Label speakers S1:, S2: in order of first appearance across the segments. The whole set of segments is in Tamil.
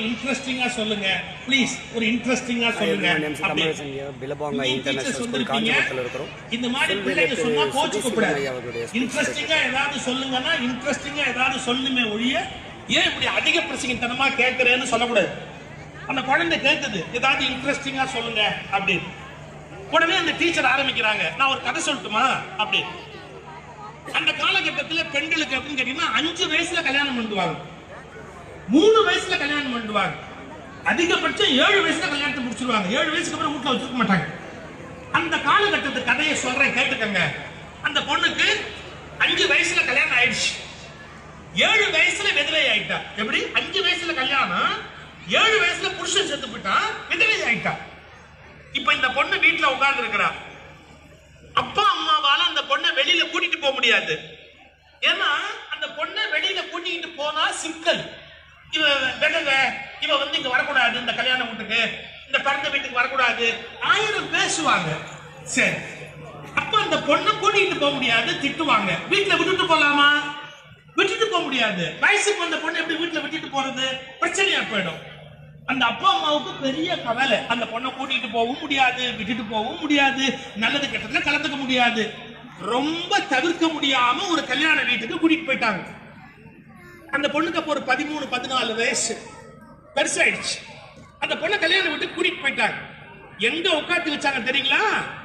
S1: கொஞ்சம் இன்ட்ரெஸ்டிங்கா சொல்லுங்க ப்ளீஸ் ஒரு இன்ட்ரெஸ்டிங்கா சொல்லுங்க
S2: எவ்ரிவன் எம்சி
S1: அப்படி.
S2: கமலேசன் ஐயா பிலபாங்கா
S1: நீங்க
S2: இன்டர்நேஷனல்
S1: teachers
S2: ஸ்கூல்
S1: வந்திருக்கீங்க.
S2: காஞ்சிபுரத்தில் இருக்கிறோம்
S1: இந்த மாதிரி
S2: செல்வி
S1: பிள்ளைங்க
S2: லெட்டு
S1: சொன்னா
S2: சுதீஷ்
S1: கோச்சுக்க
S2: சிவன்
S1: கூடாது
S2: ஐயா அவர்களுடைய speech
S1: இன்ட்ரெஸ்டிங்கா ஏதாவது சொல்லுங்கன்னா இன்ட்ரெஸ்டிங்கா ஏதாவது சொல்லுமே ஒழிய ஏன் இப்படி அதிக பிரசங்கத்தனமா கேட்கறேன்னு சொல்லக்கூடாது அந்த குழந்தை கேட்குது ஏதாவது இன்ட்ரெஸ்டிங்கா சொல்லுங்க அப்படின்னு உடனே அந்த டீச்சர் ஆரம்பிக்கிறாங்க நான் ஒரு கதை சொல்லட்டுமா அப்படி அந்த காலகட்டத்தில் பெண்களுக்கு அப்படின்னு கேட்டீங்கன்னா அஞ்சு வயசுல கல்யாணம் பண்ணுவாங்க மூணு வயசுல கல்யாணம் பண்ணுவாங்க அதிகபட்சம் ஏழு வயசுல கல்யாணத்தை முடிச்சிருவாங்க ஏழு வயசுக்கு அப்புறம் வீட்டுல வச்சிருக்க மாட்டாங்க அந்த காலகட்டத்து கதையை சொல்றேன் கேட்டுக்கங்க அந்த பொண்ணுக்கு அஞ்சு வயசுல கல்யாணம் ஆயிடுச்சு ஏழு வயசுல விதவை ஆயிட்டா எப்படி அஞ்சு வயசுல கல்யாணம் ஏழு வயசுல புருஷன் செத்து போயிட்டான் விதவை ஆயிட்டா இப்ப இந்த பொண்ணு வீட்டுல உட்கார்ந்து இருக்கிறா அப்பா அம்மாவால அந்த பொண்ணை வெளியில கூட்டிட்டு போக முடியாது ஏன்னா அந்த பொண்ணை வெளியில கூட்டிட்டு போனா சிக்கல் இவ விதவை இவ வந்து இங்க வரக்கூடாது இந்த கல்யாண வீட்டுக்கு இந்த பிறந்த வீட்டுக்கு வரக்கூடாது ஆயிரம் பேசுவாங்க சரி அப்ப அந்த பொண்ணை கூட்டிட்டு போக முடியாது திட்டுவாங்க வீட்டுல விட்டுட்டு போலாமா விட்டுட்டு போக முடியாது வயசுக்கு வந்த பொண்ணு எப்படி வீட்டுல விட்டுட்டு போறது பிரச்சனையா போயிடும் அந்த அப்பா அம்மாவுக்கு பெரிய கவலை அந்த பொண்ணை கூட்டிட்டு போகவும் முடியாது விட்டுட்டு போகவும் முடியாது நல்லது கெட்டதுல கலந்துக்க முடியாது ரொம்ப தவிர்க்க முடியாம ஒரு கல்யாண வீட்டுக்கு கூட்டிட்டு போயிட்டாங்க அந்த பொண்ணுக்கு அப்போ ஒரு பதிமூணு பதினாலு வயசு பெருசாயிடுச்சு அந்த பொண்ணை கல்யாண வீட்டுக்கு கூட்டிட்டு போயிட்டாங்க எங்க உட்காந்து வச்சாங்க தெரியுங்களா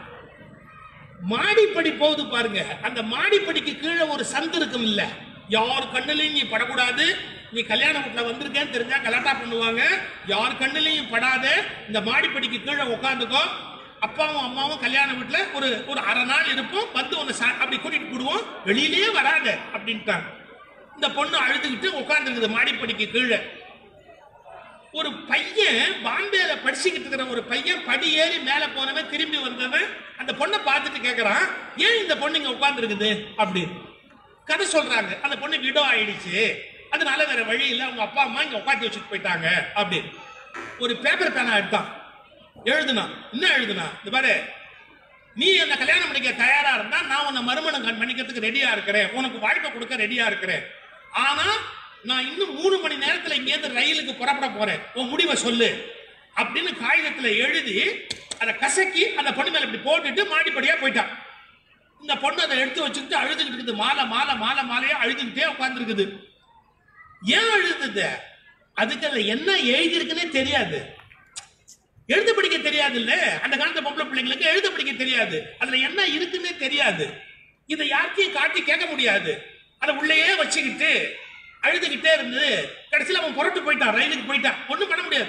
S1: மாடிப்படி போகுது பாருங்க அந்த மாடிப்படிக்கு கீழே ஒரு சந்து இருக்கும் இல்ல யார் கண்ணுலயும் நீ படக்கூடாது நீ கல்யாண வீட்டுல வந்திருக்கேன்னு தெரிஞ்சா கலாட்டா பண்ணுவாங்க யார் கண்ணுலயும் படாத இந்த மாடிப்படிக்கு கீழே உட்காந்துக்கோ அப்பாவும் அம்மாவும் கல்யாண வீட்டுல ஒரு ஒரு அரை நாள் இருப்போம் வந்து உன்னை சா- அப்படி கூட்டிட்டு போடுவோம் வெளியிலேயே வராத அப்படின்ட்டாங்க இந்த பொண்ணு அழுதுகிட்டு உட்காந்துருக்குது மாடிப்படிக்கு கீழே ஒரு பையன் பாம்பேல படிச்சுக்கிட்டு இருக்கிற ஒரு பையன் படி ஏறி மேல போனவன் திரும்பி வந்தவன் அந்த பொண்ணை பார்த்துட்டு கேக்குறான் ஏன் இந்த பொண்ணு இங்க உட்கார்ந்து இருக்குது அப்படி கதை சொல்றாங்க அந்த பொண்ணு விடோ ஆயிடுச்சு அதனால வேற வழி இல்ல அவங்க அப்பா அம்மா இங்க உட்காந்து வச்சுட்டு போயிட்டாங்க அப்படி ஒரு பேப்பர் பேனா எடுத்தான் எழுதுனான் என்ன எழுதுனா இந்த பாரு நீ என்ன கல்யாணம் பண்ணிக்க தயாரா இருந்தா நான் உன்னை மறுமணம் கண் பண்ணிக்கிறதுக்கு ரெடியா இருக்கிறேன் உனக்கு வாழ்க்கை கொடுக்க ரெடியா இருக்கிறேன் ஆனா நான் இன்னும் மூணு மணி நேரத்துல இங்கேருந்து ரயிலுக்கு புறப்பட போறேன் உன் முடிவை சொல்லு அப்படின்னு காகிதத்துல எழுதி அதை கசக்கி அந்த பொண்ணு மேல இப்படி போட்டுட்டு மாடிப்படியா போயிட்டான் இந்த பொண்ணு அதை எடுத்து வச்சுக்கிட்டு அழுதுகிட்டு இருக்குது மாலை மாலை மாலை மாலையா அழுதுகிட்டே உட்கார்ந்துருக்குது ஏன் அழுதுது அதுக்கு அதுல என்ன எழுதியிருக்குன்னே தெரியாது எழுத படிக்க தெரியாது இல்ல அந்த காலத்து பொம்பளை பிள்ளைங்களுக்கு எழுத படிக்க தெரியாது அதுல என்ன இருக்குன்னே தெரியாது இதை யார்கிட்டயும் காட்டி கேட்க முடியாது அதை உள்ளேயே வச்சுக்கிட்டு அழுதுகிட்டே இருந்து கடைசியில அவன் புரட்டு போயிட்டான் ரயிலுக்கு போயிட்டான் ஒண்ணும் பண்ண முடியாது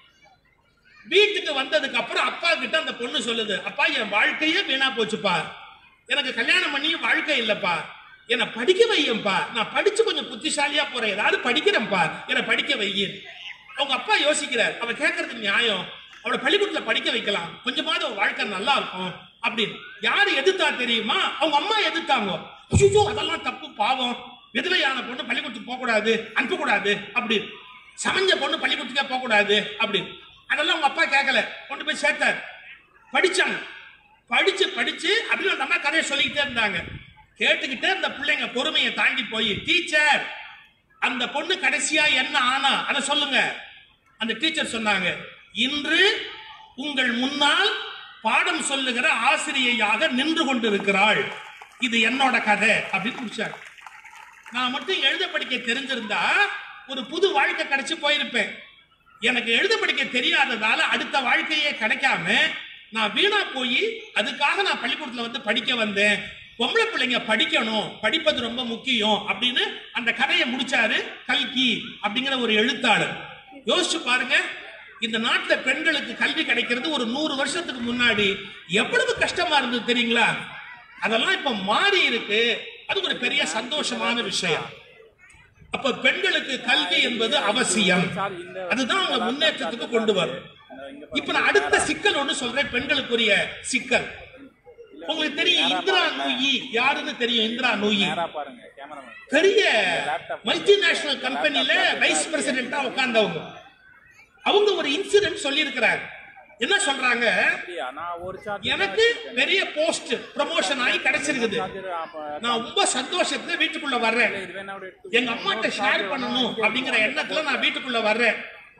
S1: வீட்டுக்கு வந்ததுக்கு அப்புறம் அப்பா கிட்ட அந்த பொண்ணு சொல்லுது அப்பா என் வாழ்க்கையே வீணா போச்சுப்பா எனக்கு கல்யாணம் பண்ணி வாழ்க்கை இல்லப்பா என்னை படிக்க வையம்பா நான் படிச்சு கொஞ்சம் புத்திசாலியா போறேன் ஏதாவது படிக்கிறேன்ப்பா என்னை படிக்க வையின் அவங்க அப்பா யோசிக்கிறார் அவ கேட்கறது நியாயம் அவளை பள்ளிக்கூடத்துல படிக்க வைக்கலாம் கொஞ்சமாவது அவ வாழ்க்கை நல்லா இருக்கும் அப்படின்னு யாரு எதிர்த்தா தெரியுமா அவங்க அம்மா எதிர்த்தாங்க ஐயோ அதெல்லாம் தப்பு பாவம் விதவையான பொண்ணு பள்ளிக்கூடத்துக்கு போக கூடாது அனுப்பக்கூடாது அப்படி சமைஞ்ச பொண்ணு பள்ளிக்கூடத்துக்கே போக கூடாது அப்படி அதெல்லாம் அவங்க அப்பா கேட்கல கொண்டு போய் சேர்த்தார் படிச்சாங்க படிச்சு படிச்சு அப்படின்னு அந்த அம்மா கதையை சொல்லிக்கிட்டே இருந்தாங்க கேட்டுக்கிட்டே இருந்த பிள்ளைங்க பொறுமையை தாண்டி போய் டீச்சர் அந்த பொண்ணு கடைசியா என்ன ஆனா அதை சொல்லுங்க அந்த டீச்சர் சொன்னாங்க இன்று உங்கள் முன்னால் பாடம் சொல்லுகிற ஆசிரியையாக நின்று கொண்டிருக்கிறாள் இது என்னோட கதை அப்படின்னு முடிச்சாங்க நான் மட்டும் எழுத படிக்க தெரிஞ்சிருந்தா ஒரு புது வாழ்க்கை கிடைச்சு போயிருப்பேன் எனக்கு எழுத படிக்க தெரியாததால அடுத்த வாழ்க்கையே கிடைக்காம நான் வீணா போய் அதுக்காக நான் பள்ளிக்கூடத்துல வந்து படிக்க வந்தேன் பொம்பளை பிள்ளைங்க படிக்கணும் படிப்பது ரொம்ப முக்கியம் அப்படின்னு அந்த கதையை முடிச்சாரு கல்கி அப்படிங்கிற ஒரு எழுத்தாளர் யோசிச்சு பாருங்க இந்த நாட்டுல பெண்களுக்கு கல்வி கிடைக்கிறது ஒரு நூறு வருஷத்துக்கு முன்னாடி எவ்வளவு கஷ்டமா இருந்தது தெரியுங்களா அதெல்லாம் இப்ப மாறி இருக்கு அது ஒரு பெரிய சந்தோஷமான விஷயம் அப்ப பெண்களுக்கு கல்வி என்பது அவசியம் அதுதான் அவங்க முன்னேற்றத்துக்கு கொண்டு வரும் இப்ப நான் அடுத்த சிக்கல் ஒண்ணு சொல்றேன் பெண்களுக்குரிய சிக்கல் உங்களுக்கு தெரியும் இந்திரா நூயி யாருன்னு தெரியும் இந்திரா நூயி
S3: நேரா பாருங்க கேமராமேன்
S1: பெரிய மல்டிநேஷனல் கம்பெனில வைஸ் பிரசிடென்டா உட்கார்ந்தவங்க அவங்க ஒரு இன்சிடென்ட் சொல்லியிருக்கிறாங்க என்ன சொல்றாங்க
S3: அப்படியா நான் ஒரு சார்ஜ்
S1: எனக்கு பெரிய போஸ்ட் ப்ரமோஷன் ஆகி கிடைச்சிருக்குது நான் ரொம்ப சந்தோஷத்துல வீட்டுக்குள்ள வர்றேன்
S3: இது வேணா கூட எடுத்து
S1: எங்க அம்மாட்ட ஷேர் பண்ணணும் அப்படிங்கிற எண்ணத்துல நான் வீட்டுக்குள்ள வர்றேன்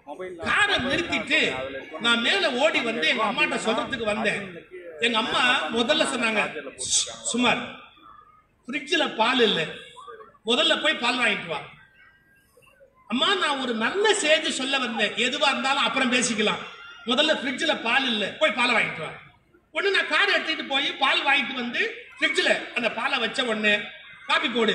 S3: மொபைல்
S1: காரை நிறுத்திட்டு நான் மேல ஓடி வந்து எங்க அம்மாட்ட சொல்றதுக்கு வந்தேன் எங்க அம்மா முதல்ல சொன்னாங்க "சு- சுமார் ஃப்ரிட்ஜில் பால் இல்லை முதல்ல போய் பால் வாங்கிட்டு வா அம்மா நான் ஒரு நல்ல செய்தி சொல்ல வந்தேன் எதுவா இருந்தாலும் அப்புறம் பேசிக்கலாம் முதல்ல ஃப்ரிட்ஜில் பால் இல்லை போய் பாலை வாங்கிட்டு வா உடனே நான் கார் எடுத்துட்டு போய் பால் வாங்கிட்டு வந்து ஃப்ரிட்ஜில் அந்த பாலை வச்ச உடனே காப்பி போடு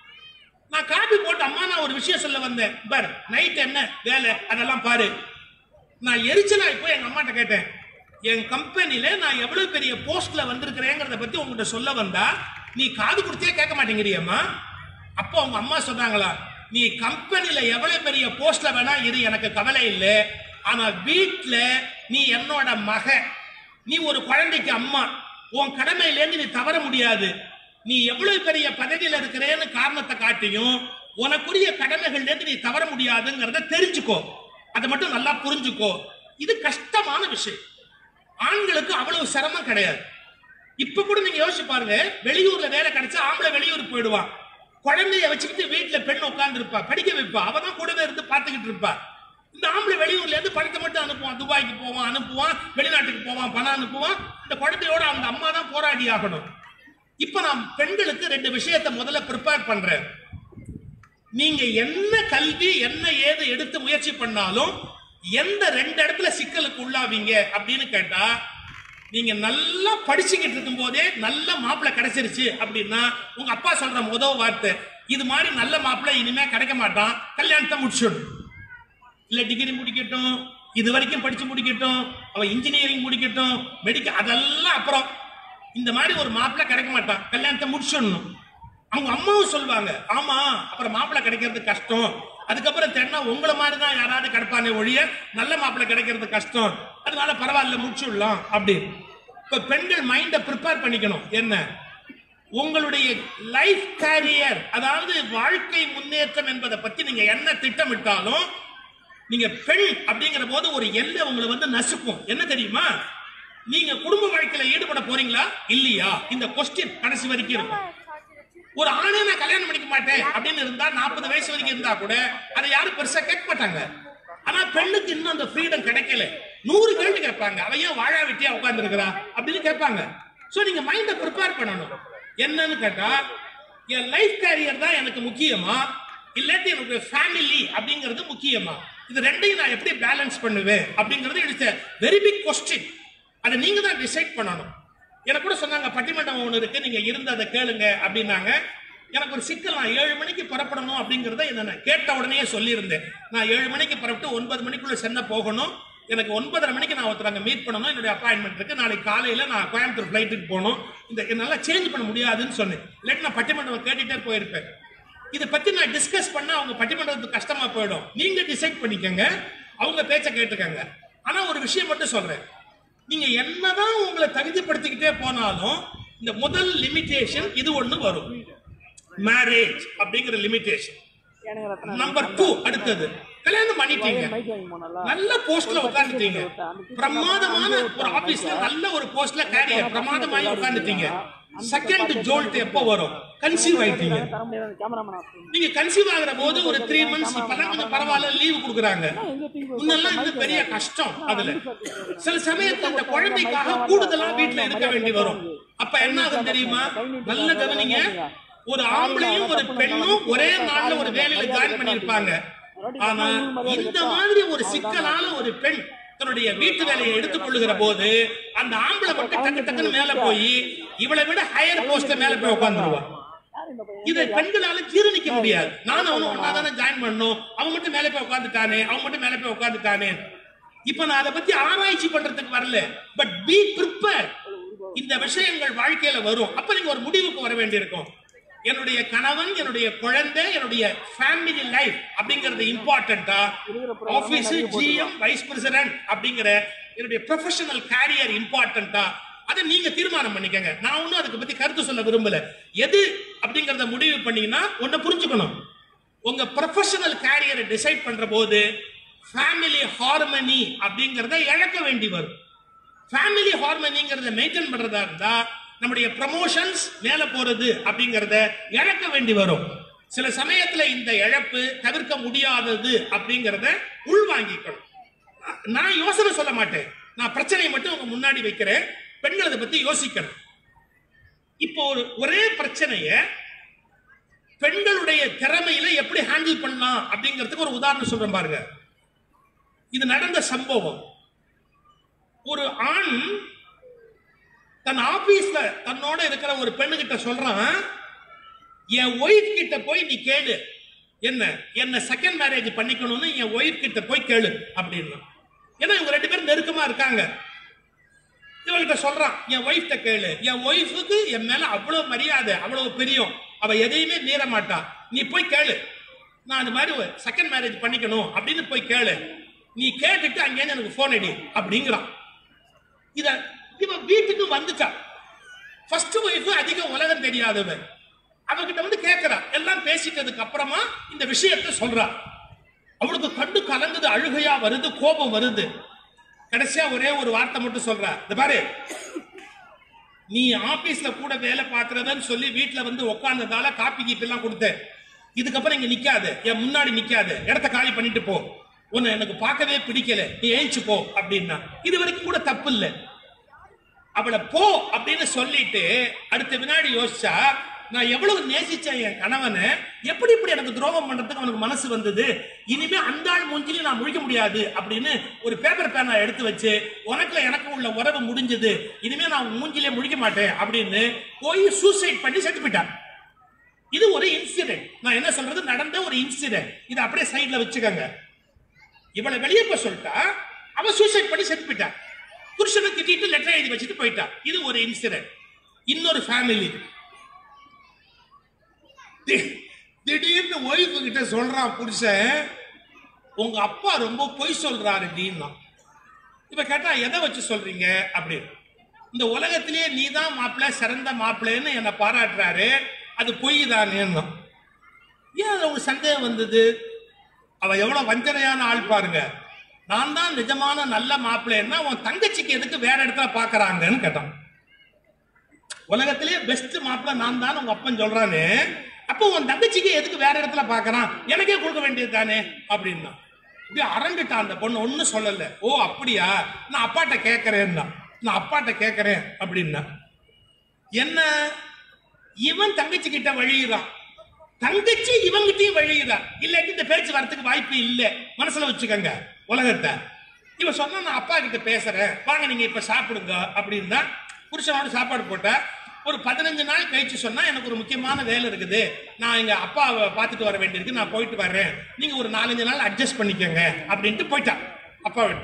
S1: நான் காப்பி போட்டு அம்மா நான் ஒரு விஷயம் சொல்ல வந்தேன் பார் நைட் என்ன வேலை அதெல்லாம் பாரு நான் எரிச்சலாய் போய் எங்க அம்மாட்ட கேட்டேன் என் கம்பெனில நான் எவ்வளவு பெரிய போஸ்ட்ல வந்திருக்கிறேங்கிறத பத்தி உங்ககிட்ட சொல்ல வந்தா நீ காது கொடுத்தே கேட்க மாட்டேங்கிறியம்மா அப்போ உங்க அம்மா சொன்னாங்களா நீ கம்பெனில எவ்வளவு பெரிய போஸ்ட்ல வேணா இரு எனக்கு கவலை இல்லை ஆனா வீட்ல நீ என்னோட மக நீ ஒரு குழந்தைக்கு அம்மா உன் கடமையிலேருந்து நீ தவற முடியாது நீ எவ்வளவு பெரிய பதவியில இருக்கிறேன்னு காரணத்தை காட்டியும் உனக்குரிய கடமைகள்ல இருந்து நீ தவற முடியாதுங்கிறத தெரிஞ்சுக்கோ அதை மட்டும் நல்லா புரிஞ்சுக்கோ இது கஷ்டமான விஷயம் ஆண்களுக்கு அவ்வளவு சிரமம் கிடையாது இப்ப கூட நீங்க யோசிச்சு பாருங்க வெளியூர்ல வேலை கிடைச்சா ஆம்பளை வெளியூர் போயிடுவான் குழந்தைய வச்சுக்கிட்டு வீட்டுல பெண் உட்கார்ந்து இருப்பா படிக்க வைப்பா அவ தான் கூடவே இருந்து பார்த்துக்கிட்டு இருப்பா இந்த ஆம்பளை வெளியூர்ல இருந்து பணத்தை மட்டும் அனுப்புவான் துபாய்க்கு போவான் அனுப்புவான் வெளிநாட்டுக்கு போவான் பணம் அனுப்புவான் இந்த குழந்தையோட அந்த அம்மா தான் போராடி ஆகணும் இப்ப நான் பெண்களுக்கு ரெண்டு விஷயத்தை முதல்ல ப்ரிப்பேர் பண்றேன் நீங்க என்ன கல்வி என்ன ஏது எடுத்து முயற்சி பண்ணாலும் எந்த ரெண்டு இடத்துல சிக்கலுக்கு உள்ளாவீங்க அப்படின்னு கேட்டா நீங்க நல்லா படிச்சுக்கிட்டு இருக்கும் போதே நல்ல மாப்பிள்ளை கிடைச்சிருச்சு அப்படின்னா உங்க அப்பா சொல்ற முதல் வார்த்தை இது மாதிரி நல்ல மாப்பிள்ளை இனிமே கிடைக்க மாட்டான் கல்யாணத்தை முடிச்சிடும் இல்ல டிகிரி முடிக்கட்டும் இது வரைக்கும் படிச்சு முடிக்கட்டும் அவன் இன்ஜினியரிங் முடிக்கட்டும் மெடிக்கல் அதெல்லாம் அப்புறம் இந்த மாதிரி ஒரு மாப்பிள்ளை கிடைக்க மாட்டான் கல்யாணத்தை முடிச்சிடணும் அவங்க அம்மாவும் சொல்லுவாங்க ஆமா அப்புறம் மாப்பிள்ளை கிடைக்கிறது கஷ்டம் அதுக்கப்புறம் தென்னா உங்களை மாதிரி தான் யாராவது கிடைப்பானே ஒழிய நல்ல மாப்பிள்ளை கிடைக்கிறது கஷ்டம் அதனால பரவாயில்ல முடிச்சுடலாம் அப்படி இப்ப பெண்கள் மைண்டை ப்ரிப்பேர் பண்ணிக்கணும் என்ன உங்களுடைய லைஃப் கேரியர் அதாவது வாழ்க்கை முன்னேற்றம் என்பதை பத்தி நீங்க என்ன திட்டமிட்டாலும் நீங்க பெண் அப்படிங்கிற போது ஒரு எல்லை உங்களை வந்து நசுக்கும் என்ன தெரியுமா நீங்க குடும்ப வாழ்க்கையில ஈடுபட போறீங்களா இல்லையா இந்த கொஸ்டின் கடைசி வரைக்கும் இருக்கும் ஒரு ஆணை நான் கல்யாணம் பண்ணிக்க மாட்டேன் அப்படின்னு இருந்தா நாற்பது வயசு வரைக்கும் இருந்தா கூட அதை யாரும் பெருசா கேட்க மாட்டாங்க ஆனா பெண்ணுக்கு இன்னும் அந்த ஃப்ரீடம் கிடைக்கல நூறு கேள்வி கேட்பாங்க அவ ஏன் வாழா வெட்டியா உட்கார்ந்து இருக்கிறா அப்படின்னு கேட்பாங்க சோ நீங்க மைண்ட ப்ரிப்பேர் பண்ணணும் என்னன்னு கேட்டா என் லைஃப் கேரியர் தான் எனக்கு முக்கியமா இல்லாட்டி எனக்கு ஃபேமிலி அப்படிங்கிறது முக்கியமா இது ரெண்டையும் நான் எப்படி பேலன்ஸ் பண்ணுவேன் அப்படிங்கிறது இட்ஸ் வெரி பிக் கொஸ்டின் அதை நீங்க தான் டிசைட் பண்ணணும் எனக்கு கூட சொன்னாங்க பட்டிமன்றம் ஒன்று இருக்கு நீங்க இருந்து அதை கேளுங்க அப்படின்னாங்க எனக்கு ஒரு சிக்கல் நான் ஏழு மணிக்கு புறப்படணும் அப்படிங்கறத என்ன கேட்ட உடனே சொல்லியிருந்தேன் நான் ஏழு மணிக்கு புறப்பட்டு ஒன்பது மணிக்குள்ள சென்னை போகணும் எனக்கு ஒன்பதரை மணிக்கு நான் ஒருத்தர் மீட் பண்ணணும் என்னுடைய அப்பாயின்மெண்ட் இருக்கு நாளைக்கு காலையில நான் கோயம்புத்தூர் ஃபிளைட்டுக்கு போகணும் இந்த என்னால சேஞ்ச் பண்ண முடியாதுன்னு சொன்னேன் இல்லாட்டி நான் பட்டிமன்றம் கேட்டுட்டே போயிருப்பேன் இதை பத்தி நான் டிஸ்கஸ் பண்ணா அவங்க பட்டிமன்றத்துக்கு கஷ்டமா போயிடும் நீங்க டிசைட் பண்ணிக்கங்க அவங்க பேச்ச கேட்டுக்கங்க ஆனா ஒரு விஷயம் மட்டும் சொல்றேன் நீங்க என்னதான் உங்களை தகுதிப்படுத்திக்கிட்டே போனாலும் இந்த முதல் லிமிட்டேஷன் இது ஒண்ணு வரும் மேரேஜ் அப்படிங்கிற லிமிட்டேஷன்
S2: எனக்கு ரத்னா
S1: நம்பர் டூ அடுத்தது கல்யாணம் பண்ணிட்டீங்க
S2: மைக் வாங்கி போனல
S1: நல்ல போஸ்ட்ல உட்காந்துட்டீங்க பிரமாதமான ஒரு ஆபீஸ்ல நல்ல ஒரு போஸ்ட்ல கேரியர் பிரமாதமாயி உட்காந்துட்டீங்க செகண்ட் ஜோல்ட் எப்போ வரும் கன்சீவ் ஆயிட்டீங்க
S2: தர முடியாது கேமராமேன்
S1: நீங்க கன்சீவ் ஆகுற போது ஒரு த்ரீ மந்த்ஸ் இப்பதான் கொஞ்சம் பரவாயில்ல லீவு கொடுக்குறாங்க முன்னெல்லாம் இன்னும் பெரிய கஷ்டம் அதுல சில சமயத்துல அந்த குழந்தைக்காக கூடுதலா வீட்டுல இருக்க வேண்டி வரும் அப்ப என்ன ஆகும் தெரியுமா நல்ல கவனிங்க ஒரு ஆம்பளையும் ஒரு பெண்ணும் ஒரே நாள்ல ஒரு வேலையில ஜாயின் பண்ணிருப்பாங்க ஆனா இந்த மாதிரி ஒரு சிக்கலான ஒரு பெண் தன்னுடைய வீட்டு வேலையை எடுத்துக் கொள்ளுகிற போது அந்த ஆம்பளை மட்டும் டக்கு டக்குன்னு மேல போய் இவளை விட ஹையர் போஸ்ட்ல மேல போய் உட்காந்துருவா
S2: யார் இந்த பையன்
S1: இதை பெண்களால ஜீரணிக்க முடியாது நானும் அவனும் ஒன்னா தானே ஜாயின் பண்ணணும் அவன் மட்டும் மேலே போய் உட்காந்துட்டானே அவன் மட்டும் மேலே போய் உட்காந்துட்டானே இப்ப நான் அதை பத்தி ஆராய்ச்சி பண்றதுக்கு வரல பட் பி ப்ரிப்பேர் இந்த விஷயங்கள் வாழ்க்கையில வரும் அப்ப நீங்க ஒரு முடிவுக்கு வர வேண்டியிருக்கும் என்னுடைய கணவன் என்னுடைய குழந்தை என்னுடைய ஃபேமிலி லைஃப் அப்படிங்கிறது இம்பார்ட்டண்டா ஆபீஸ் ஜிஎம் வைஸ் பிரசிடென்ட் அப்படிங்கிற என்னுடைய ப்ரொஃபஷனல் கேரியர் இம்பார்ட்டண்டா அதை நீங்க தீர்மானம் பண்ணிக்கங்க நான் ஒன்றும் அதுக்கு பத்தி கருத்து சொல்ல விரும்பல எது அப்படிங்கறத முடிவு பண்ணீங்கன்னா ஒன்ன புரிஞ்சுக்கணும் உங்க ப்ரொஃபஷனல் கேரியரை டிசைட் பண்ற போது ஃபேமிலி ஹார்மனி அப்படிங்கறத இழக்க வேண்டி வரும் ஃபேமிலி ஹார்மனிங்கிறத மெயின்டைன் பண்றதா இருந்தா நம்முடைய ப்ரமோஷன்ஸ் மேல போறது அப்படிங்கறத இழக்க வேண்டி வரும் சில சமயத்துல இந்த இழப்பு தவிர்க்க முடியாதது அப்படிங்கறத உள்வாங்கிக்கணும் நான் யோசனை சொல்ல மாட்டேன் நான் பிரச்சனையை மட்டும் உங்க முன்னாடி வைக்கிறேன் பெண்கள் அதை பத்தி யோசிக்கணும் இப்போ ஒரு ஒரே பிரச்சனைய பெண்களுடைய திறமையில எப்படி ஹேண்டில் பண்ணலாம் அப்படிங்கிறதுக்கு ஒரு உதாரணம் சொல்றேன் பாருங்க இது நடந்த சம்பவம் ஒரு ஆண் தன் ஆபீஸ்ல தன்னோட இருக்கிற ஒரு பெண்ணுகிட்ட சொல்றான் என் ஒய்ஃப் கிட்ட போய் நீ கேளு என்ன என்ன செகண்ட் மேரேஜ் பண்ணிக்கணும்னு என் ஒய்ஃப் கிட்ட போய் கேளு அப்படின்னா ஏன்னா இவங்க ரெண்டு பேரும் நெருக்கமா இருக்காங்க இவள்கிட்ட சொல்றான் என் ஒய்ஃப்ட கேளு என் ஒய்ஃபுக்கு என் மேல அவ்வளவு மரியாதை அவ்வளவு பிரியம் அவ எதையுமே மீற மாட்டா நீ போய் கேளு நான் அந்த மாதிரி செகண்ட் மேரேஜ் பண்ணிக்கணும் அப்படின்னு போய் கேளு நீ கேட்டுட்டு அங்கேருந்து எனக்கு போன் அடி அப்படிங்கிறான் இத இவன் வீட்டுக்கு வந்துட்டா ஃபர்ஸ்ட் ஒய்ஃப் அதிக உலகம் தெரியாதவன் அவகிட்ட வந்து கேட்கிறா எல்லாம் பேசிட்டதுக்கு அப்புறமா இந்த விஷயத்தை சொல்றா அவளுக்கு கண்டு கலங்குது அழுகையா வருது கோபம் வருது கடைசியா ஒரே ஒரு வார்த்தை மட்டும் சொல்றா இந்த பாரு நீ ஆபீஸ்ல கூட வேலை பார்க்கறதுன்னு சொல்லி வீட்டுல வந்து உட்கார்ந்ததால காப்பி கீப்பி எல்லாம் கொடுத்தேன் இதுக்கப்புறம் இங்க நிக்காத என் முன்னாடி நிக்காத இடத்த காலி பண்ணிட்டு போ உன்னை எனக்கு பார்க்கவே பிடிக்கல நீ ஏஞ்சி போ அப்படின்னா இது வரைக்கும் கூட தப்பு இல்லை அவளை போ அப்படின்னு சொல்லிட்டு அடுத்த வினாடி யோசிச்சா நான் எவ்வளவு நேசிச்சேன் என் கணவனை எப்படி இப்படி எனக்கு துரோகம் பண்றதுக்கு அவனுக்கு மனசு வந்தது இனிமே அந்த ஆள் மூஞ்சிலையும் நான் முழிக்க முடியாது அப்படின்னு ஒரு பேப்பர் பேனா எடுத்து வச்சு உனக்கு எனக்கு உள்ள உறவு முடிஞ்சது இனிமே நான் உன் மூஞ்சிலே முழிக்க மாட்டேன் அப்படின்னு போய் சூசைட் பண்ணி செத்து போயிட்டான் இது ஒரு இன்சிடென்ட் நான் என்ன சொல்றது நடந்த ஒரு இன்சிடென்ட் இது அப்படியே சைடுல வச்சுக்கோங்க இவளை வெளியே போய் சொல்லிட்டா அவ சூசைட் பண்ணி செத்து போயிட்டா புருஷனை திட்டிட்டு லெட்டர் எழுதி வச்சுட்டு போயிட்டா இது ஒரு இன்சிடென்ட் இன்னொரு ஃபேமிலி திடீர்னு ஒய்ஃபு கிட்ட சொல்றான் புருஷன் உங்க அப்பா ரொம்ப பொய் சொல்றாரு அப்படின்னா இப்ப கேட்டா எதை வச்சு சொல்றீங்க அப்படின்னு இந்த உலகத்திலேயே நீ தான் மாப்பிள்ளை சிறந்த மாப்பிள்ளைன்னு என்னை பாராட்டுறாரு அது பொய் தானேன்னா ஏன் அது உங்களுக்கு சந்தேகம் வந்தது அவ எவ்வளவு வஞ்சனையான ஆள் பாருங்க நான் தான் நிஜமான நல்ல மாப்பிள்ளைன்னா உன் தங்கச்சிக்கு எதுக்கு வேற இடத்துல பாக்குறாங்கன்னு கேட்டான் உலகத்திலேயே பெஸ்ட் மாப்பிள்ளை நான் தான் உங்க அப்பன் சொல்றானே அப்போ உன் தங்கச்சிக்கு எதுக்கு வேற இடத்துல பாக்குறான் எனக்கே கொடுக்க வேண்டியது தானே அப்படின்னா இப்படி அரண்டுட்டான் அந்த பொண்ணு ஒன்னும் சொல்லல ஓ அப்படியா நான் அப்பாட்ட கேட்கறேன்னா நான் அப்பாட்ட கேட்கறேன் அப்படின்னா என்ன இவன் தங்கச்சி கிட்ட வழியிறான் தங்கச்சி இவங்கிட்டயும் வழியுதா இல்லாட்டி இந்த பேச்சு வரத்துக்கு வாய்ப்பு இல்ல மனசுல வச்சுக்கோங்க உலகத்தை இவன் சொன்னா நான் அப்பா கிட்ட பேசுறேன் வாங்க நீங்க இப்ப சாப்பிடுங்க அப்படின்னா புருஷனோட சாப்பாடு போட்டா ஒரு பதினஞ்சு நாள் கழிச்சு சொன்னா எனக்கு ஒரு முக்கியமான வேலை இருக்குது நான் எங்க அப்பாவை பார்த்துட்டு வர வேண்டியிருக்கு நான் போயிட்டு வர்றேன் நீங்க ஒரு நாலஞ்சு நாள் அட்ஜஸ்ட் பண்ணிக்கோங்க அப்படின்ட்டு போயிட்டான் அப்பா விட்டு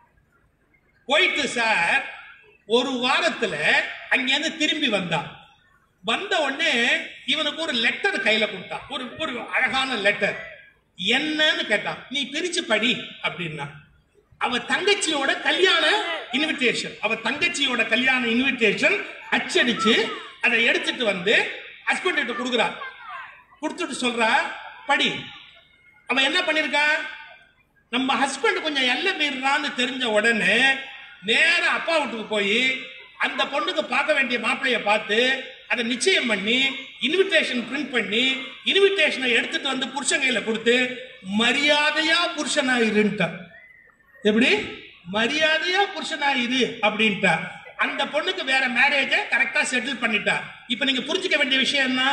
S1: போயிட்டு சார் ஒரு வாரத்துல அங்கேருந்து திரும்பி வந்தான் வந்த உடனே இவனுக்கு ஒரு லெட்டர் கையில கொடுத்தான் ஒரு ஒரு அழகான லெட்டர் என்னன்னு கேட்டான் நீ பிரிச்சு படி அப்படின்னா அவ தங்கச்சியோட கல்யாண இன்விடேஷன் அவ தங்கச்சியோட கல்யாண இன்விடேஷன் அச்சடிச்சு அதை எடுத்துட்டு வந்து ஹஸ்பண்ட் கிட்ட கொடுக்குறா கொடுத்துட்டு சொல்றா படி அவன் என்ன பண்ணிருக்கான் நம்ம ஹஸ்பண்ட் கொஞ்சம் எல்லை மீறான்னு தெரிஞ்ச உடனே நேரா அப்பா வீட்டுக்கு போய் அந்த பொண்ணுக்கு பார்க்க வேண்டிய மாப்பிளைய பார்த்து அதை நிச்சயம் பண்ணி இன்விடேஷன் பிரிண்ட் பண்ணி இன்விடேஷனை எடுத்துட்டு வந்து புருஷன் கையில கொடுத்து மரியாதையா புருஷனா இருன்ட்டான் எப்படி மரியாதையா புருஷனா இரு அப்படின்ட்டா அந்த பொண்ணுக்கு வேற மேரேஜ கரெக்டா செட்டில் பண்ணிட்டா இப்ப நீங்க புரிஞ்சுக்க வேண்டிய விஷயம் என்ன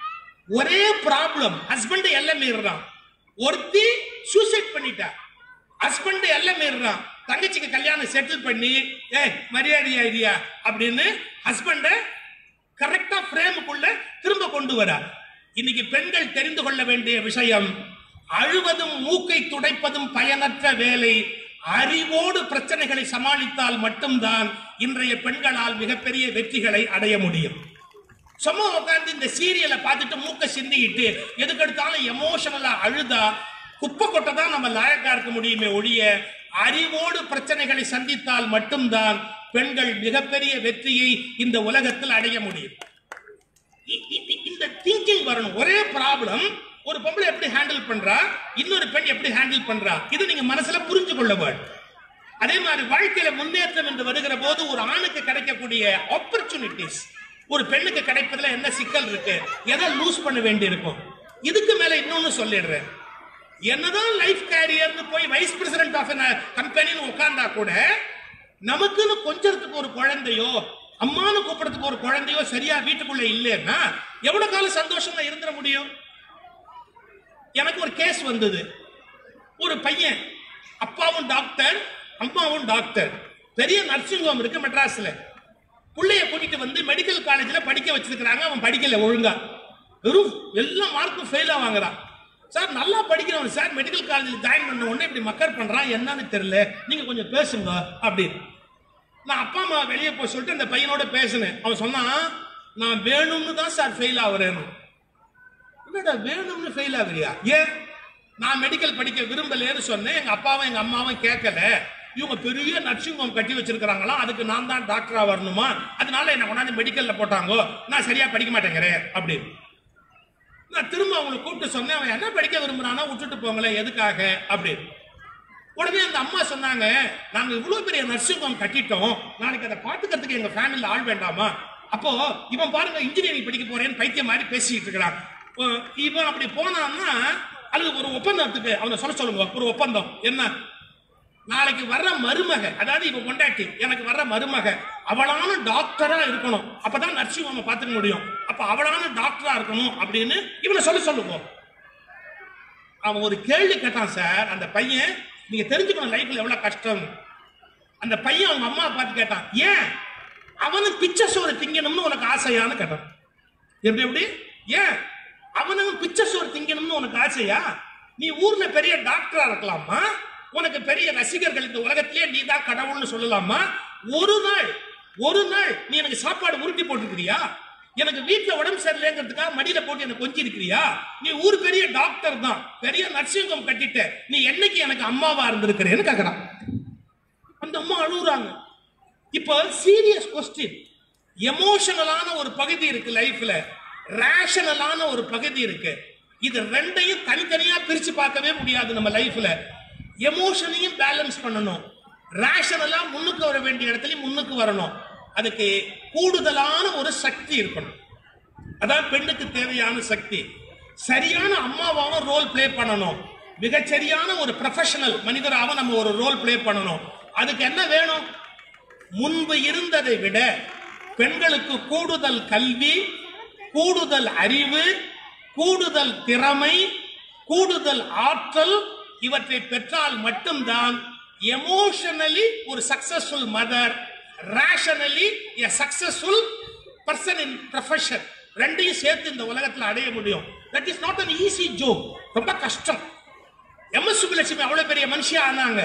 S1: ஒரே ப்ராப்ளம் ஹஸ்பண்ட் எல்லாம் மீறுறான் ஒருத்தி சூசைட் பண்ணிட்டா ஹஸ்பண்ட் எல்லாம் மீறுறான் தங்கச்சிக்கு கல்யாணம் செட்டில் பண்ணி ஏய் மரியாதையா இரியா அப்படின்னு ஹஸ்பண்ட கரெக்டா ஃப்ரேமுக்குள்ள திரும்ப கொண்டு வர இன்னைக்கு பெண்கள் தெரிந்து கொள்ள வேண்டிய விஷயம் அழுவதும் மூக்கை துடைப்பதும் பயனற்ற வேலை அறிவோடு பிரச்சனைகளை சமாளித்தால் மட்டும்தான் இன்றைய பெண்களால் மிகப்பெரிய வெற்றிகளை அடைய முடியும் சும்மா உட்கார்ந்து இந்த சீரியலை பார்த்துட்டு மூக்க சிந்திக்கிட்டு எதுக்கெடுத்தாலும் எமோஷனலா அழுதா குப்பை கொட்டை தான் நம்ம லாயக்கா இருக்க முடியுமே ஒழிய அறிவோடு பிரச்சனைகளை சந்தித்தால் மட்டும்தான் பெண்கள் மிகப்பெரிய வெற்றியை இந்த உலகத்தில் அடைய முடியும் இ- இ- இந்த திங்கிங் வரணும் ஒரே ப்ராப்ளம் ஒரு பொம்பளை எப்படி ஹேண்டில் பண்றா இன்னொரு பெண் எப்படி ஹேண்டில் பண்றா இது நீங்க மனசுல புரிஞ்சு கொள்ள வேண்டும் அதே மாதிரி வாழ்க்கையில முன்னேற்றம் என்று வருகிற போது ஒரு ஆணுக்கு கிடைக்கக்கூடிய ஆப்பர்ச்சுனிட்டிஸ் ஒரு பெண்ணுக்கு கிடைப்பதுல என்ன சிக்கல் இருக்கு எதை லூஸ் பண்ண வேண்டி இருக்கும் இதுக்கு மேல இன்னொன்னு சொல்லிடுறேன் என்னதான் லைஃப் கேரியர்னு போய் வைஸ் பிரசிடென்ட் ஆஃப் கம்பெனின்னு உட்கார்ந்தா கூட நமக்குன்னு கொஞ்சத்துக்கு ஒரு குழந்தையோ அம்மான்னு கூப்பிடறதுக்கு ஒரு குழந்தையோ சரியா வீட்டுக்குள்ள இல்லைன்னா எவ்வளவு காலம் சந்தோஷமா இருந்துட முடியும் எனக்கு ஒரு கேஸ் வந்தது ஒரு பையன் அப்பாவும் டாக்டர் அம்மாவும் டாக்டர் பெரிய நர்சிங் ஹோம் இருக்கு மெட்ராஸ்ல புள்ளைய கூட்டிட்டு வந்து மெடிக்கல் காலேஜ்ல படிக்க வச்சிருக்கிறாங்க அவன் படிக்கல ஒழுங்கா வெறும் எல்லா மார்க்கும் ஃபெயிலா வாங்குறான் சார் நல்லா படிக்கிறவன் சார் மெடிக்கல் காலேஜில் ஜாயின் பண்ண உடனே இப்படி மக்கர் பண்றான் என்னன்னு தெரியல நீங்க கொஞ்சம் பேசுங்க அப்படின்னு நான் அப்பா அம்மா வெளியே போய் சொல்லிட்டு அந்த பையனோட பேசினேன் அவன் சொன்னான் நான் வேணும்னு தான் சார் ஃபெயில் ஆகுறேன்னு என்னடா வேணும்னு ஃபெயில் ஆகுறியா ஏன் நான் மெடிக்கல் படிக்க விரும்பலைன்னு சொன்னேன் எங்க அப்பாவும் எங்க அம்மாவும் கேட்கல இவங்க பெரிய நர்சிங் ஹோம் கட்டி வச்சிருக்காங்களாம் அதுக்கு நான் தான் டாக்டரா வரணுமா அதனால என்ன கொண்டாந்து மெடிக்கல்ல போட்டாங்கோ நான் சரியா படிக்க மாட்டேங்கிறேன் அப்படின்னு நான் திரும்ப அவங்களை கூப்பிட்டு சொன்னேன் அவன் என்ன படிக்க விரும்புறானா விட்டுட்டு போங்களேன் எதுக்காக அப்படின்னு உடனே அந்த அம்மா சொன்னாங்க நாங்க இவ்வளவு பெரிய நர்சிங் ஹோம் கட்டிட்டோம் நாளைக்கு அதை பாத்துக்கிறதுக்கு எங்க ஃபேமிலில ஆள் வேண்டாமா அப்போ இவன் பாருங்க இன்ஜினியரிங் படிக்க போறேன்னு பைத்தியம் மாதிரி பேசிட்டு இருக்கிறான் இப்போ இவன் அப்படி போனான்னா அது ஒரு ஒப்பந்தத்துக்கு அவனை சொல்ல சொல்லுங்க ஒரு ஒப்பந்தம் என்ன நாளைக்கு வர்ற மருமக அதாவது இப்ப கொண்டாட்டி எனக்கு வர்ற மருமக அவளான டாக்டரா இருக்கணும் அப்பதான் நர்சிங் ஹோமை பாத்துக்க முடியும் அப்ப அவளான டாக்டரா இருக்கணும் அப்படின்னு இவனை சொல்ல சொல்லுங்க அவன் ஒரு கேள்வி கேட்டான் சார் அந்த பையன் நீங்க தெரிஞ்சுக்கணும் லைஃப்ல எவ்வளவு கஷ்டம் அந்த பையன் அவங்க அம்மா பார்த்து கேட்டான் ஏன் அவனும் பிச்சை சோறு திங்கணும்னு உனக்கு ஆசையான்னு கேட்டான் எப்படி எப்படி ஏன் அவனும் பிச்சை சோறு திங்கணும்னு உனக்கு ஆசையா நீ ஊர்ல பெரிய டாக்டரா இருக்கலாமா உனக்கு பெரிய ரசிகர்கள் இந்த உலகத்திலே நீ தான் கடவுள்னு சொல்லலாமா ஒரு நாள் ஒரு நாள் நீ எனக்கு சாப்பாடு உருட்டி போட்டுக்கிறியா எனக்கு வீட்டுல உடம்பு சரியில்லைங்கிறதுக்காக மடியில போட்டு எனக்கு கொஞ்சி இருக்கிறியா நீ ஊர் பெரிய டாக்டர் தான் பெரிய நர்சிங் ஹோம் கட்டிட்ட நீ என்னைக்கு எனக்கு அம்மாவா இருந்திருக்கிறேன்னு கேக்குறான் அந்த அம்மா அழுகுறாங்க இப்போ சீரியஸ் கொஸ்டின் எமோஷனலான ஒரு பகுதி இருக்கு லைஃப்ல ரேஷனலான ஒரு பகுதி இருக்கு இது ரெண்டையும் தனித்தனியா பிரிச்சு பார்க்கவே முடியாது நம்ம லைஃப்ல எமோஷனையும் பேலன்ஸ் பண்ணணும் ரேஷனலா முன்னுக்கு வர வேண்டிய இடத்துலயும் முன்னுக்கு வரணும் அதுக்கு கூடுதலான ஒரு சக்தி இருக்கணும் அதான் பெண்ணுக்கு தேவையான சக்தி சரியான அம்மாவாகவும் ரோல் ப்ளே பண்ணணும் மிகச்சரியான ஒரு ப்ரொஃபஷனல் மனிதராகவும் நம்ம ஒரு ரோல் ப்ளே பண்ணணும் அதுக்கு என்ன வேணும் முன்பு இருந்ததை விட பெண்களுக்கு கூடுதல் கல்வி கூடுதல் அறிவு கூடுதல் திறமை கூடுதல் ஆற்றல் இவற்றை பெற்றால் மட்டும்தான் எமோஷனலி ஒரு successful mother rationally a successful person in profession ரெண்டையும் சேர்த்து இந்த உலகத்தில் அடைய முடியும் that is not an easy job ரொம்ப கஷ்டம் எம் எஸ் சுப்புலட்சுமி அவ்வளவு பெரிய மனுஷியா ஆனாங்க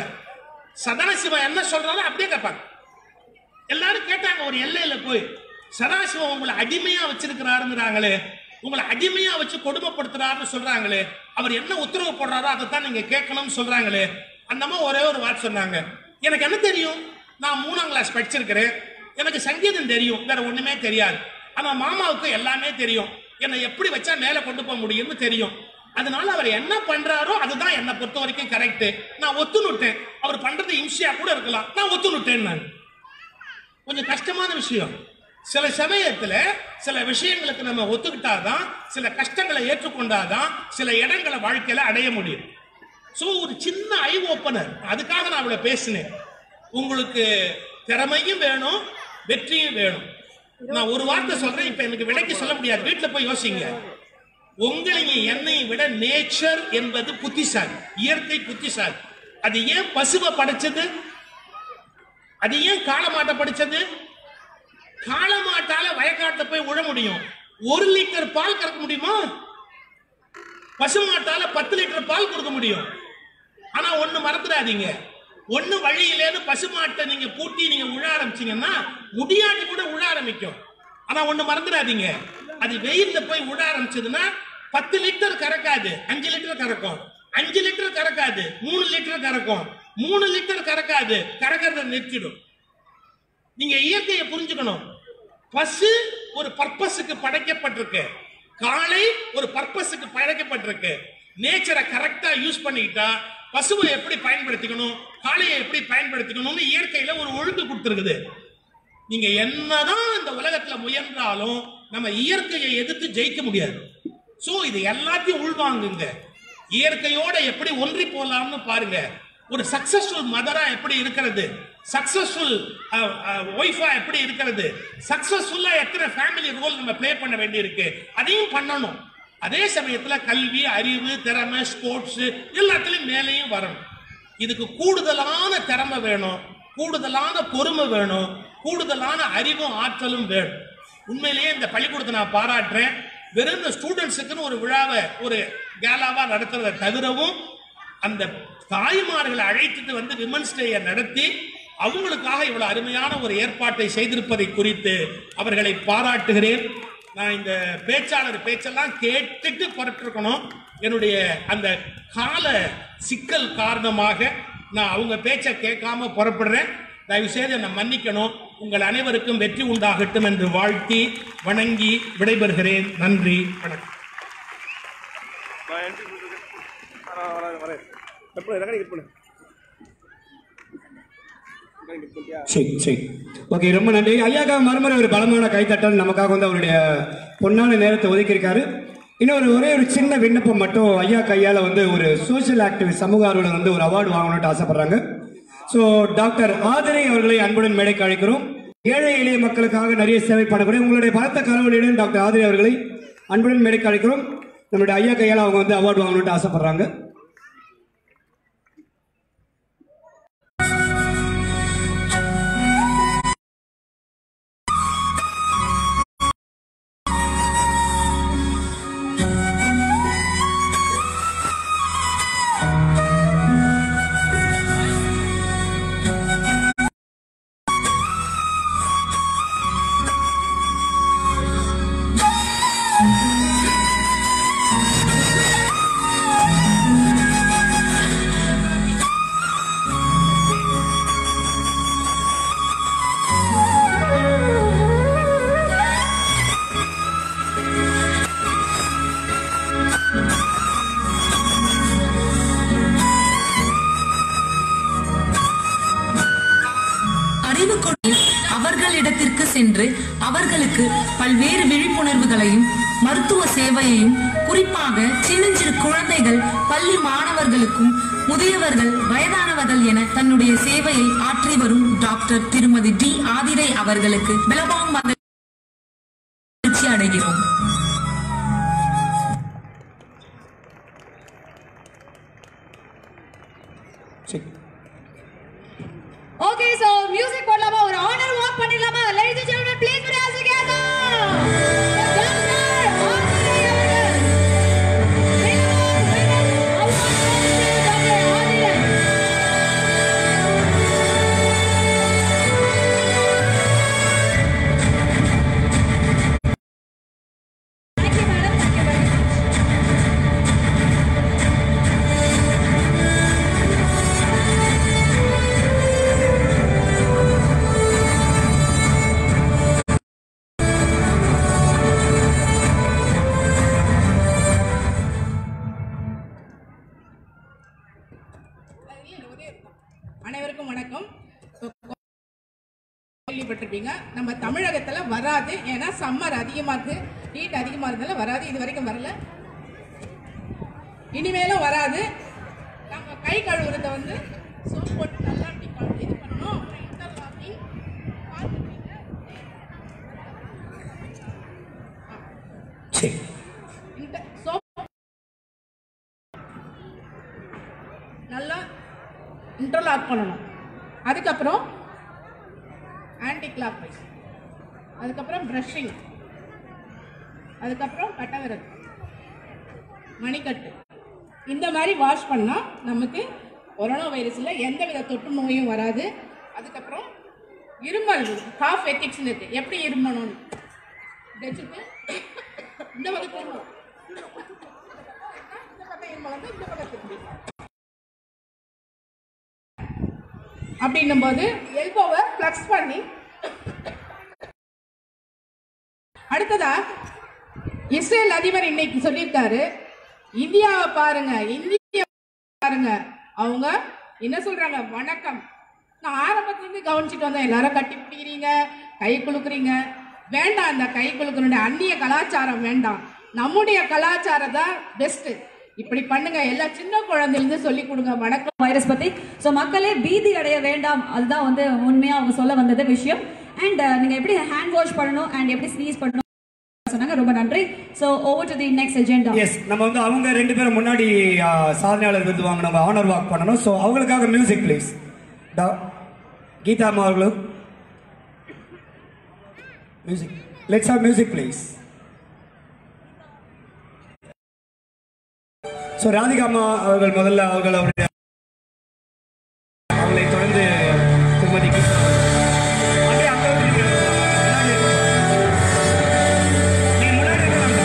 S1: சதாசிவம் என்ன சொல்றாரோ அப்படியே கேட்பாங்க எல்லாரும் கேட்டாங்க ஒரு எல்லையில போய் சதாசிவம் உங்களை அடிமையா வச்சிருக்கிறாருங்கிறாங்களே உங்களை அடிமையா வச்சு கொடுமைப்படுத்துறாருன்னு சொல்றாங்களே அவர் என்ன உத்தரவு போடுறாரோ அதை தான் நீங்க கேட்கணும்னு சொல்றாங்களே அந்த அம்மா ஒரே ஒரு வார்த்தை சொன்னாங்க எனக்கு என்ன தெரியும் நான் மூணாம் கிளாஸ் படிச்சிருக்கிறேன் எனக்கு சங்கீதம் தெரியும் வேற ஒண்ணுமே தெரியாது ஆனா மாமாவுக்கு எல்லாமே தெரியும் என்னை எப்படி வச்சா மேல கொண்டு போக முடியும்னு தெரியும் அதனால அவர் என்ன பண்றாரோ அதுதான் என்னை பொறுத்த வரைக்கும் கரெக்ட் நான் ஒத்துணுட்டேன் அவர் பண்றது இம்சியா கூட இருக்கலாம் நான் ஒத்துணுட்டேன் நான் கொஞ்சம் கஷ்டமான விஷயம் சில சமயத்துல சில விஷயங்களுக்கு நம்ம ஒத்துக்கிட்டாதான் சில கஷ்டங்களை ஏற்றுக்கொண்டாதான் சில இடங்களை வாழ்க்கையில அடைய முடியும் சோ ஒரு சின்ன ஐ ஓப்பனர் அதுக்காக நான் இவ்வளவு பேசினேன் உங்களுக்கு திறமையும் வேணும் வெற்றியும் வேணும் நான் ஒரு வார்த்தை சொல்றேன் இப்ப எனக்கு விலைக்கு சொல்ல முடியாது வீட்டுல போய் யோசிங்க உங்களையும் என்னையும் விட நேச்சர் என்பது புத்திசாலி இயற்கை புத்திசாலி அது ஏன் பசுவை படைச்சது அது ஏன் காளமாட்டை படிச்சது காளமாட்டால வயக்காட்டுல போய் உழ முடியும் ஒரு லிட்டர் பால் கறக்க முடியுமா பசுமாட்டால பத்து லிட்டர் பால் கொடுக்க முடியும் ஆனா ஒண்ணு மறந்துடாதீங்க ஒண்ணு வழியிலேன்னு பசுமாட்டை நீங்க பூட்டி நீங்க உழ ஆரம்பிச்சீங்கன்னா முடியாட்டி கூட உழ ஆரம்பிக்கும் ஆனா ஒண்ணு மறந்துடாதீங்க அது வெயில்ல போய் உழ ஆரம்பிச்சதுன்னா பத்து லிட்டர் கறக்காது அஞ்சு லிட்டர் கறக்கும் அஞ்சு லிட்டர் கறக்காது மூணு லிட்டர் கறக்கும் மூணு லிட்டர் கறக்காது கறக்கிறத நிறுத்திடும் நீங்க இயற்கையை புரிஞ்சுக்கணும் பசு ஒரு பர்பஸுக்கு படைக்கப்பட்டிருக்கு காளை ஒரு பர்பஸுக்கு படைக்கப்பட்டிருக்கு நேச்சரை கரெக்டா யூஸ் பண்ணிக்கிட்டா பசுவை எப்படி பயன்படுத்திக்கணும் காளையை எப்படி பயன்படுத்திக்கணும்னு இயற்கையில ஒரு ஒழுங்கு கொடுத்துருக்குது நீங்க என்னதான் இந்த உலகத்துல முயன்றாலும் நம்ம இயற்கையை எதிர்த்து ஜெயிக்க முடியாது சோ இது எல்லாத்தையும் உள்வாங்குங்க இயற்கையோட எப்படி ஒன்றி போலாம்னு பாருங்க ஒரு சக்சஸ்ஃபுல் மதரா எப்படி இருக்கிறது சக்சஸ்ஃபுல் ஒய்ஃபா எப்படி இருக்கிறது சக்சஸ்ஃபுல்லா எத்தனை ஃபேமிலி ரோல் நம்ம ப்ளே பண்ண வேண்டியிருக்கு அதையும் பண்ணணும் அதே சமயத்துல கல்வி அறிவு திறமை ஸ்போர்ட்ஸ் எல்லாத்துலயும் மேலேயும் வரணும் இதுக்கு கூடுதலான திறமை வேணும் கூடுதலான பொறுமை வேணும் கூடுதலான அறிவும் ஆற்றலும் வேணும் உண்மையிலேயே இந்த பள்ளிக்கூடத்தை நான் பாராட்டுறேன் வெறும் இந்த ஸ்டூடெண்ட்ஸுக்குன்னு ஒரு விழாவை ஒரு கேலாவா நடத்துறதை தவிரவும் அந்த தாய்மார்களை அழைத்துட்டு வந்து விமன்ஸ் டேயை நடத்தி அவங்களுக்காக இவ்வளவு அருமையான ஒரு ஏற்பாட்டை செய்திருப்பதை குறித்து அவர்களை பாராட்டுகிறேன் நான் இந்த பேச்சாளர் பேச்செல்லாம் கேட்டுட்டு புறப்பட்டிருக்கணும் என்னுடைய அந்த கால சிக்கல் காரணமாக நான் அவங்க பேச்சை கேட்காம புறப்படுறேன் தயவு செய்து என்னை மன்னிக்கணும் உங்கள் அனைவருக்கும் வெற்றி உண்டாகட்டும் என்று வாழ்த்தி வணங்கி விடைபெறுகிறேன் நன்றி வணக்கம்
S4: சரி சரி ஓகே ரொம்ப நன்றி ஐயாக்காக மறுமுறை ஒரு பலமான கைத்தட்டல் நமக்காக வந்து அவருடைய பொன்னான நேரத்தை ஒதுக்கியிருக்காரு இன்னொரு ஒரே ஒரு சின்ன விண்ணப்பம் மட்டும் ஐயா கையால் வந்து ஒரு சோஷியல் ஆக்டிவிஸ்ட் சமூக ஆர்வலர் வந்து ஒரு அவார்டு வாங்கணும்னு ஆசைப்படுறாங்க ஸோ டாக்டர் ஆதிரை அவர்களை அன்புடன் மேடைக்கு அழைக்கிறோம் ஏழை எளிய மக்களுக்காக நிறைய சேவை பண்ணக்கூடிய உங்களுடைய பலத்த கரவழியுடன் டாக்டர் ஆதிரை அவர்களை அன்புடன் மேடைக்கு அழைக்கிறோம் நம்மளுடைய ஐயா கையால் அவங்க வந்து அவார்டு வாங்கணும்னு ஆசைப்படுறாங்க
S5: அறிவு கொண்டு அவர்களிடத்திற்கு சென்று அவர்களுக்கு பல்வேறு விழிப்புணர்வுகளையும் மருத்துவ சேவையையும் குறிப்பாக சின்னஞ்சிறு குழந்தைகள் பள்ளி மாணவர்களுக்கும் முதியவர்கள் வயதானவர்கள் என தன்னுடைய சேவையை ஆற்றி வரும் டாக்டர் திருமதி டி ஆதிரை அவர்களுக்கு பிலபாங் மகிழ்ச்சி அடைகிறோம்
S4: சரி
S6: ஓகே சோ மியூசிக் போடலாமா ஒரு ஆனர் வாக் பண்ணிடலாமா ladies and gentlemen please put your hands together doctor Aadhirai அவர்கள் Welcome, welcome. Award doctor Aadhirai Thank you, madam. Thank you very much.
S7: அனைவருக்கும் வணக்கம் கேள்விப்பட்டிருப்பீங்க நம்ம தமிழகத்துல வராது ஏன்னா சம்மர் அதிகமா இருக்கு ஹீட் அதிகமா இருந்தால வராது இது வரைக்கும் வரல இனிமேலும் வராது நம்ம கை கழுவுறத வந்து சோப் போட்டு நல்லா இப்படி கழு- இது பண்ணணும் அப்புறம் இன்டர்லாக்கிங்
S4: சரி
S7: இந்த சோப் நல்லா இன்டர்லாக் பண்ணணும் அதுக்கப்புறம் ஆன்டி கிளாக் வைஸ் அதுக்கப்புறம் ப்ரஷிங் அதுக்கப்புறம் கட்டவிரல் மணிக்கட்டு இந்த மாதிரி வாஷ் பண்ணால் நமக்கு கொரோனா வைரஸில் எந்த வித தொற்று நோயும் வராது அதுக்கப்புறம் இருமல் காஃப் எத்திக்ஸ்னு இருக்கு எப்படி இருமணும்னு இதை வச்சுட்டு இந்த பக்கத்துல இருமல். இந்த பக்கம் இருமல் வந்து இந்த பக்கம் திரும்பி அப்படின்னும் போது எல்போவை ஃப்ளக்ஸ் பண்ணி அடுத்ததா இஸ்ரேல் அதிபர் இன்னைக்கு சொல்லியிருக்காரு இந்தியாவை பாருங்க இந்தியா பாருங்க அவங்க என்ன சொல்றாங்க வணக்கம் நான் ஆரம்பத்துல இருந்து கவனிச்சுட்டு வந்தேன் எல்லாரும் கட்டி பிடிக்கிறீங்க கை குலுக்குறீங்க வேண்டாம் அந்த கை குலுக்குறோட அந்நிய கலாச்சாரம் வேண்டாம் நம்முடைய கலாச்சாரம் தான் பெஸ்ட் இப்படி பண்ணுங்க எல்லா சின்ன குழந்தையிலிருந்து சொல்லி கொடுங்க வணக்கம்
S6: வைரஸ் பத்தி சோ மக்களே பீதி அடைய வேண்டாம் அதுதான் வந்து உண்மையா அவங்க சொல்ல வந்தது விஷயம் அண்ட் நீங்க எப்படி ஹேண்ட் வாஷ் பண்ணணும் அண்ட் எப்படி ஸ்னீஸ் பண்ணணும் சொன்னாங்க ரொம்ப நன்றி so over to the next agenda
S4: is நம்ம வந்து அவங்க ரெண்டு பேரும் முன்னாடி ஆ, சாதனையாளர் விருது வாங்க நம்ம ஆனர் வாக் பண்ணணும் ஸோ அவங்களுக்காக மியூசிக் ப்ளீஸ் கீதா அம்மா அவர்களும் music let's have music please so Radhika அம்மா அவர்கள் முதல்ல அவர்கள் அவருடைய அவங்களை தொடர்ந்து திருமதி கீதா அப்படியே அங்க வந்து நீங்க முன்னாடி இருங்க. நீங்க முன்னாடி இருக்கலாம்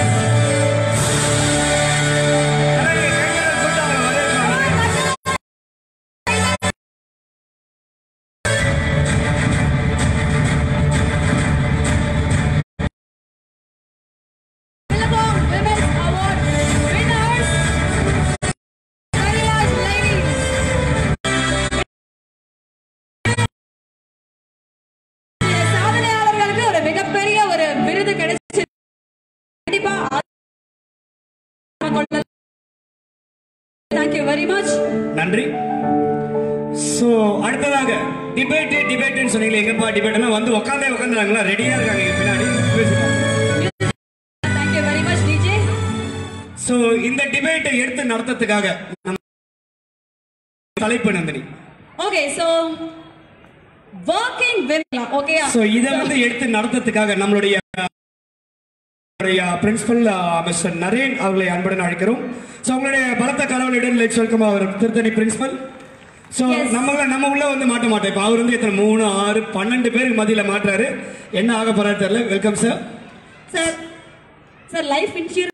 S6: Billabong Women's Award winners Kailash ladies இந்த சாதனையாளர்களுக்கு ஒரு மிகப்பெரிய ஒரு விருது கிடைச்சு கண்டிப்பா தேங்க்யூ வெரி மச்
S4: நன்றி சோ அடுத்ததாக டிபேட் டிபேட்னு சொன்னீங்களே எங்கப்பா டிபேட்னா வந்து உட்காந்தே உட்காந்துறாங்களா ரெடியா இருக்காங்க இங்க பின்னாடி
S6: thank you very much DJ
S4: so இந்த டிபேட்டை எடுத்து நடத்துறதுக்காக நம்ம தலைப்பு Nandini
S6: okay so working women okay
S4: so இத வந்து எடுத்து நடத்துறதுக்காக நம்மளுடைய பிரின்சிபல் மிஸ்டர் நரேன் அவர்களை அன்புடன் அழைக்கிறோம் சோ உங்களுடைய பலத்த கலவலுடன் லெட்ஸ் வெல்கம் அவர் திருத்தணி பிரின்சிபல் சோ
S6: Yes.
S4: நம்மள நம்ம உள்ள வந்து மாட்ட மாட்டோம் இப்ப அவர் வந்து எத்தனை மூணு ஆறு பன்னெண்டு பேருக்கு மத்தியில மாட்டுறாரு என்ன ஆக போறாரு தெரியல welcome sir
S6: sir sir life insurance